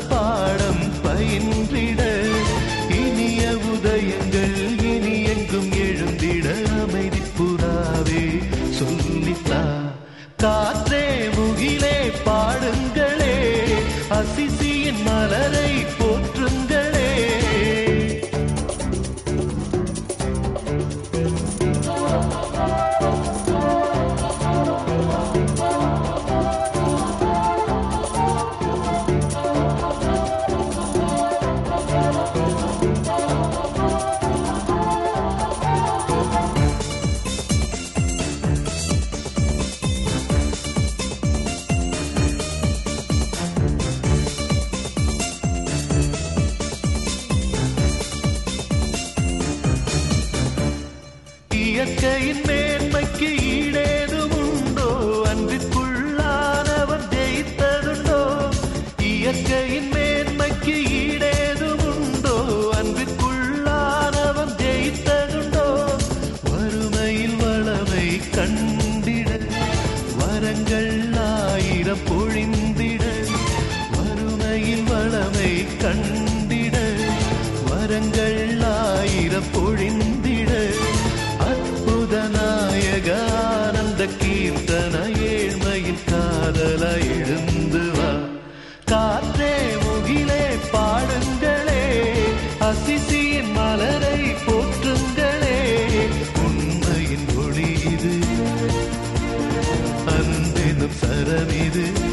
பாடம் பயின்றிட இனிய உதயங்கள் இனி எங்கும் எழுந்திட அமைதி புறாவே சொல்லித்தா காற்றே முகிலே பாடுங்களே அசிசியின் மலரை போற்றுங்களே இயற்கையின் மேன்மைக்கு ஈடேதும் உண்டோ அன்பிற்குள்ளானவன் ஜெயித்ததுண்டோ இயற்கையின் மேன்மைக்கு ஈடேதும் உண்டோ அன்பிற்குள்ளானவன் ஜெயித்ததுண்டோ வறுமையில் வளமை கண்டிட வரங்கள் ஆயிரம் பொழிந்திட வறுமையில் வளமை கண்டிட வரங்கள் ஆயிரம் பொழிந்திட அற்புத நாயக ஆனந்த கீர்த்தன ஏழ்மையில் காதல எழுந்து வா காற்றே முகிலே பாடுங்களே அசிசியின் மலரை போற்றுங்களே உண்மையின் ஒளி இது அன்பெனும் சரம் இது